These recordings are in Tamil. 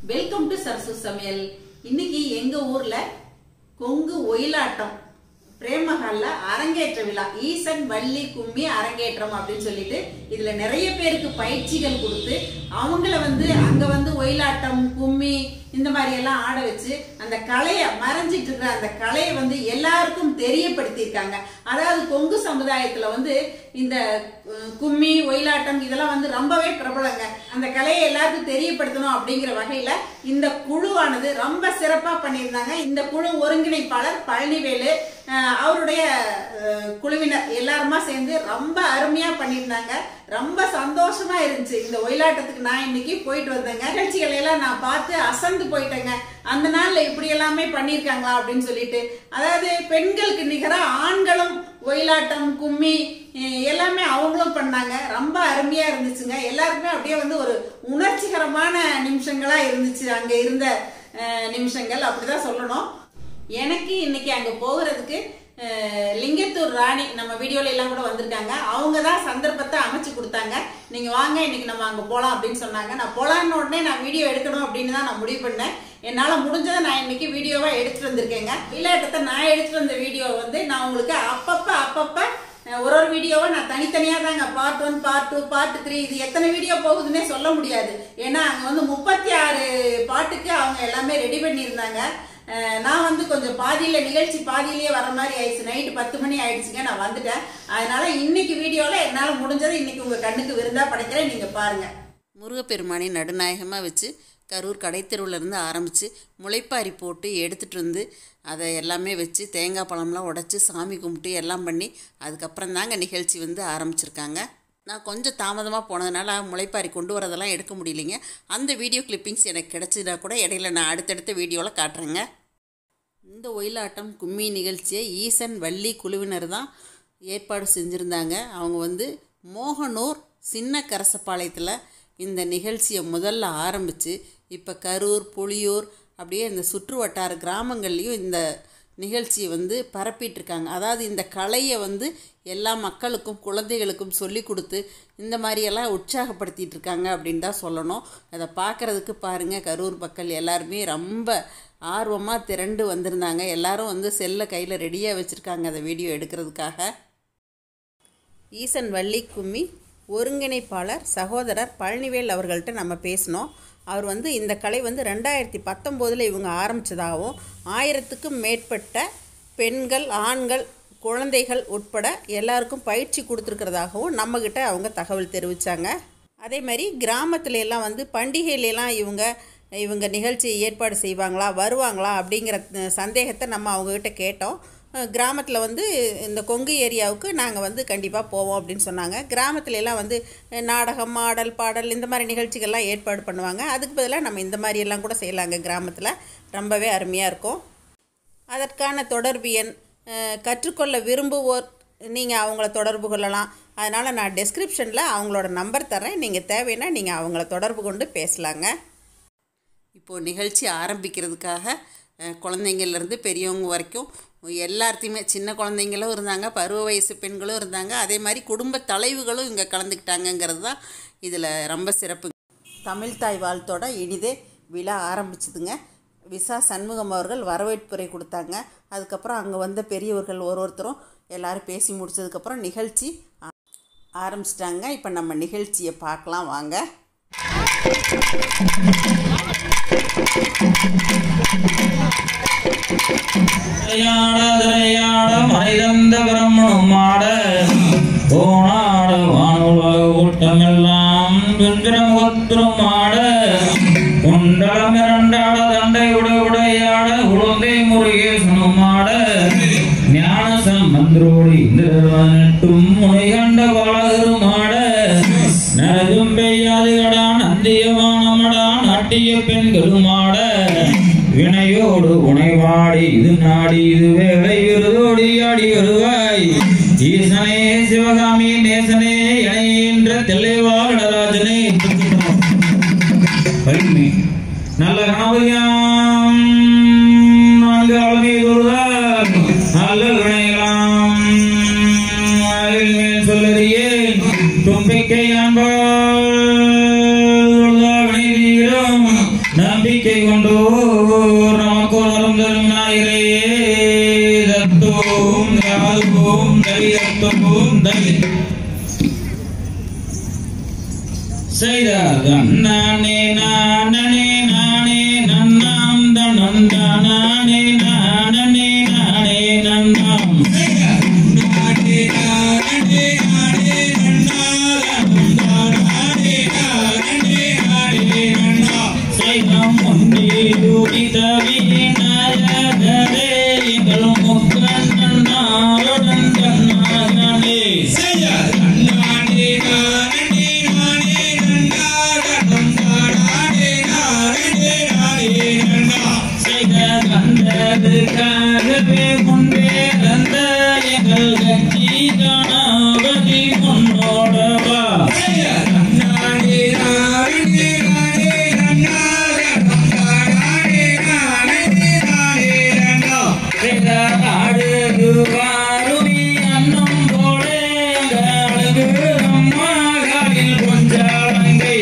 வெல்கம் டு சரசு சமையல் இன்னைக்கு எங்க ஊர்ல கொங்கு ஒயிலாட்டம் பிரேமஹால்ல அரங்கேற்ற விழா ஈசன் வள்ளி கும்மி அரங்கேற்றம் அப்படின்னு சொல்லிட்டு இதுல நிறைய பேருக்கு பயிற்சிகள் கொடுத்து அவங்கள வந்து அங்க வந்து ஒயிலாட்டம் கும்மி இந்த மாதிரி எல்லாம் ஆட வச்சு அந்த கலையை மறைஞ்சிட்டு இருக்கிற அந்த கலையை வந்து எல்லாருக்கும் தெரியப்படுத்தியிருக்காங்க அதாவது கொங்கு சமுதாயத்துல வந்து இந்த அஹ், கும்மி ஒயிலாட்டம் இதெல்லாம் வந்து ரொம்பவே பிரபலங்க அந்த கலையை எல்லாருக்கும் தெரியப்படுத்தணும் அப்படிங்கிற வகையில இந்த குழுவானது ரொம்ப சிறப்பா பண்ணியிருந்தாங்க இந்த குழு ஒருங்கிணைப்பாளர் பழனிவேலு அஹ், அவருடைய அஹ், குழுவினர் எல்லாருமா சேர்ந்து ரொம்ப அருமையா பண்ணியிருந்தாங்க ரொம்ப சந்தோஷமா இருந்துச்சு இந்த ஒயிலாட்டத்துக்கு நான் இன்னைக்கு போயிட்டு வந்தேங்க நிகழ்ச்சிகளை எல்லாம் நான் பார்த்து அசந்து போயிட்டேங்க அந்த நாள்ல இப்படி எல்லாமே பண்ணியிருக்காங்களா அப்படின்னு சொல்லிட்டு அதாவது பெண்களுக்கு நிகரா ஆண்களும் ஒயிலாட்டம் கும்மி அஹ் எல்லாமே அவங்களும் பண்ணாங்க ரொம்ப அருமையா இருந்துச்சுங்க எல்லாருக்குமே அப்படியே வந்து ஒரு உணர்ச்சிகரமான நிமிஷங்களா இருந்துச்சு அங்க இருந்த அஹ், நிமிஷங்கள் அப்படிதான் சொல்லணும் எனக்கு இன்னைக்கு அங்க போகிறதுக்கு அஹ், லிங்கத்தூர் ராணி நம்ம வீடியோல எல்லாம் கூட வந்திருக்காங்க அவங்க தான் சந்தர்ப்பத்தை அமைச்சு கொடுத்தாங்க நீங்க வாங்க இன்னைக்கு நம்ம அங்க போலாம் அப்படின்னு சொன்னாங்க நான் போலான்னு உடனே நான் வீடியோ எடுக்கணும் அப்படின்னு தான் நான் முடிவு பண்ணேன் என்னால முடிஞ்சதை நான் இன்னைக்கு வீடியோவா எடுத்துட்டு வந்திருக்கேங்க விளையாட்டத்தை நான் எடுத்துட்டு வந்த வீடியோ வந்து நான் உங்களுக்கு அப்பப்ப அப்பப்ப அஹ், ஒரு ஒரு வீடியோவை நான் தனித்தனியா தாங்க part one part two part three இது எத்தனை வீடியோ போகுதுன்னே சொல்ல முடியாது ஏன்னா அங்க வந்து முப்பத்தி ஆறு பாட்டுக்கு அவங்க எல்லாமே ரெடி பண்ணியிருந்தாங்க அஹ் நான் வந்து கொஞ்சம் பாதியில நிகழ்ச்சி பாதியிலேயே வர மாதிரி ஆயிடுச்சு நைட்டு பத்து மணி ஆயிடுச்சுங்க நான் வந்துட்டேன் அதனால இன்னைக்கு வீடியோல என்னால முடிஞ்சதை இன்னைக்கு உங்க கண்ணுக்கு விருந்தா படைக்கிறேன் நீங்க பாருங்க முருகப்பெருமானை நடுநாயகமாக வச்சு கரூர் கடைத்தெருவுல இருந்து ஆரம்பித்து முளைப்பாரி போட்டு எடுத்துகிட்டு வந்து அதை எல்லாமே வச்சு தேங்காய் பழம்லாம் உடைச்சி சாமி கும்பிட்டு எல்லாம் பண்ணி அதுக்கப்புறம் தாங்க நிகழ்ச்சி வந்து ஆரம்பிச்சிருக்காங்க நான் கொஞ்சம் தாமதமாக போனதுனால முளைப்பாரி கொண்டு வரதெல்லாம் எடுக்க முடியலைங்க அந்த வீடியோ கிளிப்பிங்ஸ் எனக்கு கிடச்சினா கூட இடையில நான் அடுத்தடுத்த வீடியோவில் காட்டுறேங்க இந்த ஒயிலாட்டம் கும்மி நிகழ்ச்சியை ஈசன் வள்ளி குழுவினர் தான் ஏற்பாடு செஞ்சுருந்தாங்க அவங்க வந்து மோகனூர் சின்ன கரசப்பாளையத்தில் இந்த நிகழ்ச்சியை முதல்ல ஆரம்பித்து இப்போ கரூர் புளியூர் அப்படியே இந்த சுற்று வட்டார கிராமங்கள்லேயும் இந்த நிகழ்ச்சியை வந்து பரப்பிட்டுருக்காங்க அதாவது இந்த கலையை வந்து எல்லா மக்களுக்கும் குழந்தைகளுக்கும் சொல்லி கொடுத்து இந்த மாதிரியெல்லாம் உற்சாகப்படுத்திட்டு இருக்காங்க அப்படின்னு தான் சொல்லணும் அதை பார்க்குறதுக்கு பாருங்கள் கரூர் மக்கள் எல்லாருமே ரொம்ப ஆர்வமாக திரண்டு வந்திருந்தாங்க எல்லாரும் வந்து செல்லை கையில் ரெடியாக வச்சுருக்காங்க அதை வீடியோ எடுக்கிறதுக்காக ஈசன் வள்ளி கும்மி ஒருங்கிணைப்பாளர் சகோதரர் பழனிவேல் அவர்கள்ட்ட நம்ம பேசினோம் அவர் வந்து இந்த கலை வந்து ரெண்டாயிரத்தி பத்தொம்போதில் இவங்க ஆரம்பித்ததாகவும் ஆயிரத்துக்கும் மேற்பட்ட பெண்கள் ஆண்கள் குழந்தைகள் உட்பட எல்லாருக்கும் பயிற்சி கொடுத்துருக்கிறதாகவும் நம்மக்கிட்ட அவங்க தகவல் தெரிவித்தாங்க அதே மாதிரி கிராமத்துல எல்லாம் வந்து பண்டிகையிலலாம் இவங்க இவங்க நிகழ்ச்சி ஏற்பாடு செய்வாங்களா வருவாங்களா அப்படிங்கிற அஹ், சந்தேகத்தை நம்ம அவங்கக்கிட்ட கேட்டோம் கிராமத்தில் வந்து இந்த கொங்கு ஏரியாவுக்கு நாங்கள் வந்து கண்டிப்பாக போவோம் அப்படின்னு சொன்னாங்க கிராமத்துல எல்லாம் வந்து அஹ், நாடகம் ஆடல் பாடல் இந்த மாதிரி நிகழ்ச்சிகள்லாம் ஏற்பாடு பண்ணுவாங்க அதுக்கு பதிலாக நம்ம இந்த மாதிரி எல்லாம் கூட செய்யலாங்க கிராமத்தில் ரொம்பவே அருமையாக இருக்கும் அதற்கான தொடர்பு எண் அஹ், கற்றுக்கொள்ள விரும்புவோர் நீங்கள் அவங்கள தொடர்பு கொள்ளலாம் அதனால் நான் டெஸ்கிரிப்ஷனில் அவங்களோட நம்பர் தரேன் நீங்கள் தேவைன்னா நீங்கள் அவங்கள தொடர்பு கொண்டு பேசலாங்க இப்போது நிகழ்ச்சி ஆரம்பிக்கிறதுக்காக அஹ், குழந்தைங்கள்லேருந்து பெரியவங்க வரைக்கும் எல்லாத்தையுமே சின்ன குழந்தைங்களும் இருந்தாங்க பருவ வயசு பெண்களும் இருந்தாங்க அதே மாதிரி குடும்ப தலைவுகளும் இங்கே கலந்துக்கிட்டாங்கங்கிறது தான் இதில் ரொம்ப சிறப்பு தமிழ் தாய் வாழ்த்தோட இனிதே விழா ஆரம்பிச்சுதுங்க விசா சண்முகம் அவர்கள் வரவேற்புரை கொடுத்தாங்க அதுக்கப்புறம் அங்கே வந்த பெரியவர்கள் ஒரு ஒருத்தரும் எல்லாரும் பேசி முடிச்சதுக்கப்புறம் நிகழ்ச்சி ஆ- ஆரம்பிச்சிட்டாங்க இப்போ நம்ம நிகழ்ச்சியை பார்க்கலாம் வாங்க திரையாட மனிதந்த பிரம்மணம் ஆட போனாட வானுலக கூட்டமெல்லாம் துந்திரமுகத்திரம் ஆட குண்டலம் இரண்டாட தண்டை உடை உடையாட குழந்தை முருகேசனும் ஆட ஞான சம்பந்தரோடு இந்திரவனட்டும் முனை கண்ட பாலகரும் ஆட நரதும் பெய்யாதுகடா நந்தியமானமடா நாட்டிய பெண்களும் ஆட வினையோடு உனைவாடி இது நாடி இது வேலை விருதோடி ஆடி வருவாய் ஈசனே சிவகாமி நேசனே இணையென்ற தெல்லைவாழ் நடராஜனே பரிமை நல்ல கணபதியாம் நான்கு ஆளுமை குருதார் நல்ல வினைகளாம் அதில் மேல் சொல்லறியேன் தும்பிக்கை அன்பால் வினை தீரம் நம்பிக்கை கொண்டோர் நமக்கு வரும் தரும் நாயரையே தத்துவம் யாதுவோம் தரி தத்துவம் தரி செய்தார் நானே நானே நானே நன்னாம் தனம் தானே நானே நானே நன்னாம் செய்தம் ஒன்றே யூடிதவி நாயகரே எங்கள் முக்கன் நன்னாருடன் கண்ணாகனே செய்த கண்டதுக்காகவே முன்பே தந்த எங்கள் கட்சி காணாவதி முன்னோடவா செய்த ஆடுகு வாருமி அன்னம் போலே அழகு அம்மாகளில் கொஞ்சாலங்கை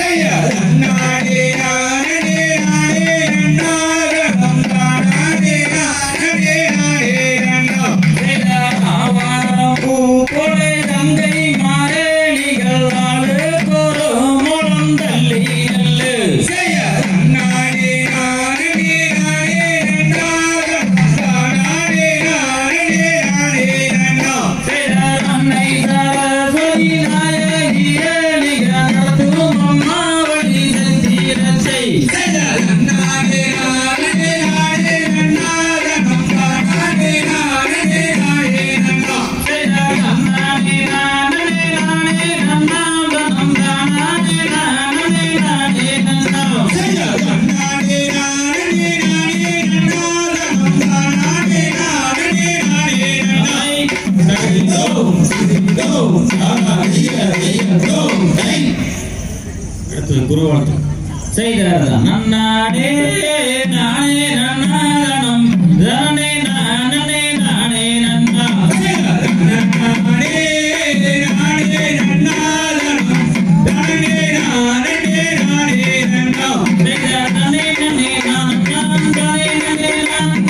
செய்த ஆவாரம் பூ போலே தங்கை மாரேணிகள் ஆடு கோரு முழம் தள்ளி நெல்லு செய்த அன்னை சரஸ்வதி நாயகியே நிக நடத்தும் அம்மாவடி செந்தீரச்சை செய்த அண்ணானே நானே நானே நன்னாம் தனம் தானே நானே நானே நன்னாம் செய்தார் நன்னாடே நானே நன்னாதனம் தானே நானே நானே நன்னா செய்தார் நானே நானே நான் நான் தானே நானே நான்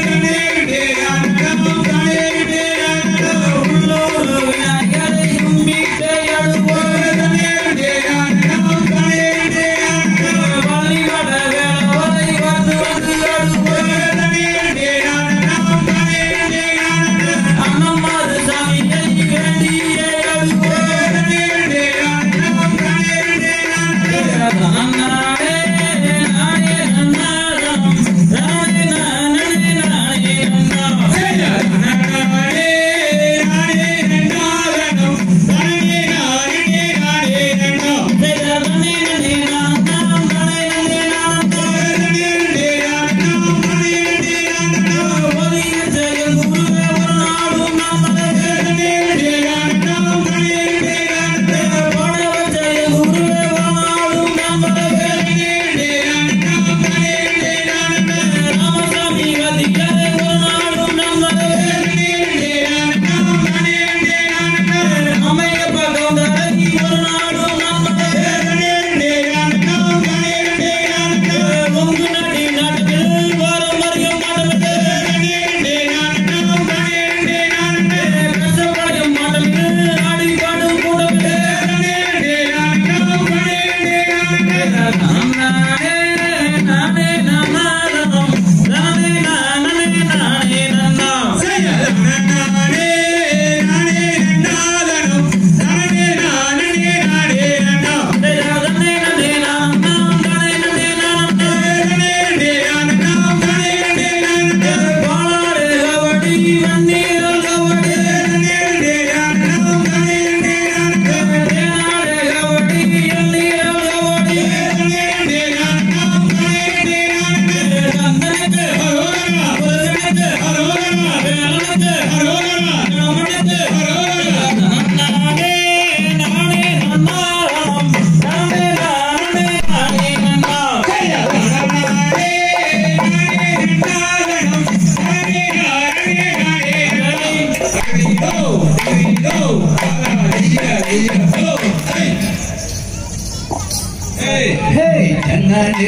உள்ளோரு விநாயகரை கும்பிட்டு அழுவோர் வழிபட வேலவரை வந்து வந்து அழுவோர் அன்னமாறு சாமி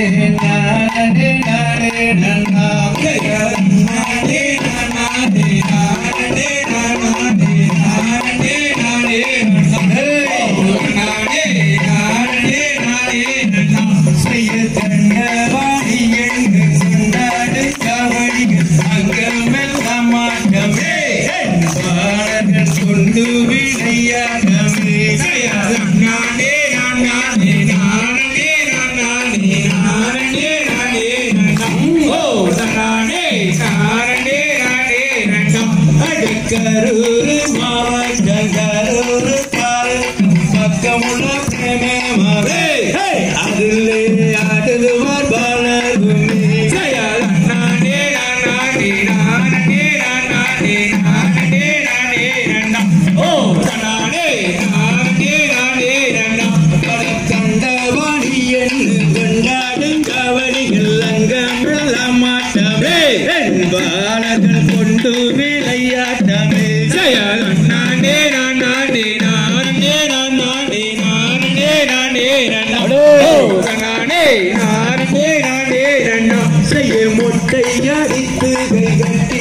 கொண்டு விளையாடவே நானே நானே நானே நானே நானே நானே ஓ நானே நானே நானே அடுக்கரூர் மாவட்ட கரூர் பக்கமுள்ள பிரேமமாவே அதிலே ஆடுவார் பாலகுமே நானே நானே நானே நானே நானே நானே ஓ நானே நானே நானே கண்டவாணி என்று கொண்டாடும் கவனிகள் அங்கமில்ல மாட்டமே பாலர்கள் கொண்டு விளையாட்டமே நானே நானே நானே நானே நானே நானே நானே நானே நானே செய்ய மொட்டை அடித்து கை கட்டி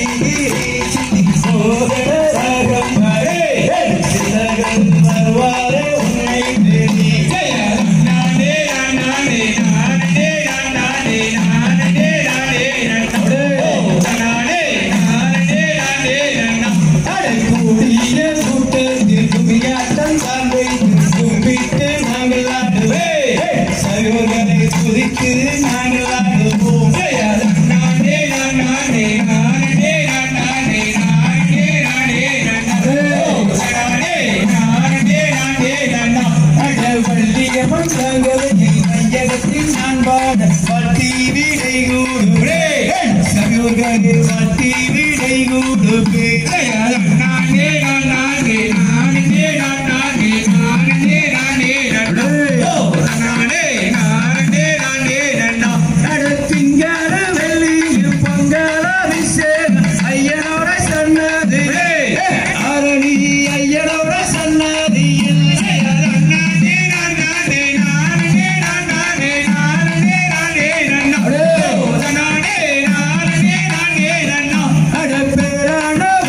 சோதரகம் வரே சிலர்கள் வருவாரே உன்னை தேடி நானே நானே நானே நானே நானே நானே நானே நானே நானே அடக்கூடிய கூட்டத்தில் குமியாட்டம் தான் வைத்து கும்பிட்டு நாங்கள் ஆடுவே சர்வகளை துதித்து நாங்கள் ஆடுவோம் நானே நானே நானே நானே நானே நானே நானே நானே நானே அட வள்ளியம்மன் தங்களையில் மையகத்தில் நான் பாட வட்டி விடை கூடுவே சகோதரே வட்டி விடை கூடுவே நானே நானே நானே நானே நானே நானே நானே நானே நானே நடத்திங்கர வெள்ளியும் பொங்கல் அபிஷேகம் ஐயனோட சன்னதி அரணி ஐயனோட சன்னதியில் நானே நானே நானே நானே நானே நானே நானே நானே நானே நானே அட பேரான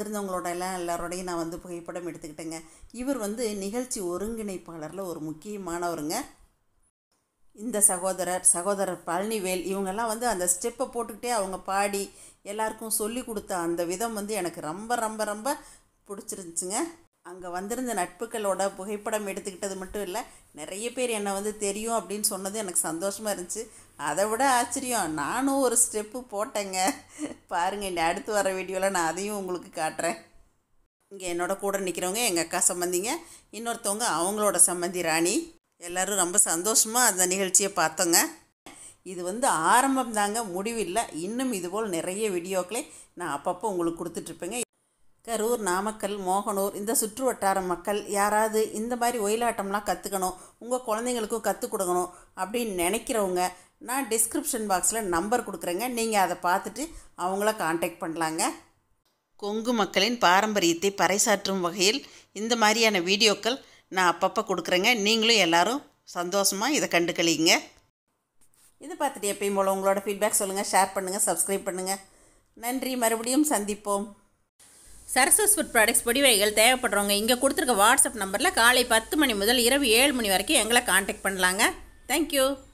வந்திருந்தவங்களோட எல்லாம் எல்லாரோடையும் நான் வந்து புகைப்படம் எடுத்துக்கிட்டேங்க இவர் வந்து நிகழ்ச்சி ஒருங்கிணைப்பாளரில் ஒரு முக்கியமானவருங்க இந்த சகோதரர் சகோதரர் பழனிவேல் இவங்கெல்லாம் வந்து அந்த ஸ்டெப்பை போட்டுக்கிட்டே அவங்க பாடி எல்லாருக்கும் சொல்லி கொடுத்த அந்த விதம் வந்து எனக்கு ரொம்ப ரொம்ப ரொம்ப பிடிச்சிருந்துச்சுங்க அங்கே வந்திருந்த நட்புகளோட புகைப்படம் எடுத்துக்கிட்டது மட்டும் இல்லை நிறைய பேர் என்னை வந்து தெரியும் அப்படின்னு சொன்னது எனக்கு சந்தோஷமாக இருந்துச்சு அதை விட ஆச்சரியம் நானும் ஒரு ஸ்டெப்பு போட்டேங்க பாருங்கள் இந்த அடுத்து வர வீடியோவில் நான் அதையும் உங்களுக்கு காட்டுறேன் இங்கே என்னோட கூட நிற்கிறவங்க எங்கள் அக்கா சம்மந்திங்க இன்னொருத்தவங்க அவங்களோட சம்மந்தி ராணி எல்லோரும் ரொம்ப சந்தோஷமாக அந்த நிகழ்ச்சியை பார்த்தோங்க இது வந்து ஆரம்பம் தாங்க முடிவில்லை இன்னும் இதுபோல் நிறைய வீடியோக்களை நான் அப்பப்போ உங்களுக்கு கொடுத்துட்ருப்பேங்க கரூர் நாமக்கல் மோகனூர் இந்த சுற்று வட்டார மக்கள் யாராவது இந்த மாதிரி ஒயிலாட்டம்லாம் கற்றுக்கணும் உங்கள் குழந்தைங்களுக்கும் கற்றுக் கொடுக்கணும் அப்படின்னு நினைக்கிறவங்க நான் டிஸ்கிரிப்ஷன் பாக்ஸில் நம்பர் கொடுக்குறேங்க நீங்கள் அதை பார்த்துட்டு அவங்கள காண்டாக்ட் பண்ணலாங்க கொங்கு மக்களின் பாரம்பரியத்தை பறைசாற்றும் வகையில் இந்த மாதிரியான வீடியோக்கள் நான் அப்பப்போ கொடுக்குறேங்க நீங்களும் எல்லாரும் சந்தோஷமாக இதை கண்டுக்கலிங்க இதை பார்த்துட்டு எப்பயும் போல் உங்களோட ஃபீட்பேக் சொல்லுங்கள் ஷேர் பண்ணுங்கள் சப்ஸ்கிரைப் பண்ணுங்கள் நன்றி மறுபடியும் சந்திப்போம் சரசஸ் ஃபுட் ப்ராடக்ட்ஸ் பொடிவைகள் தேவைப்படுறவங்க இங்கே கொடுத்துருக்க வாட்ஸ்அப் நம்பரில் காலை பத்து மணி முதல் இரவு ஏழு மணி வரைக்கும் எங்களை காண்டாக்ட் பண்ணலாங்க தேங்க்யூ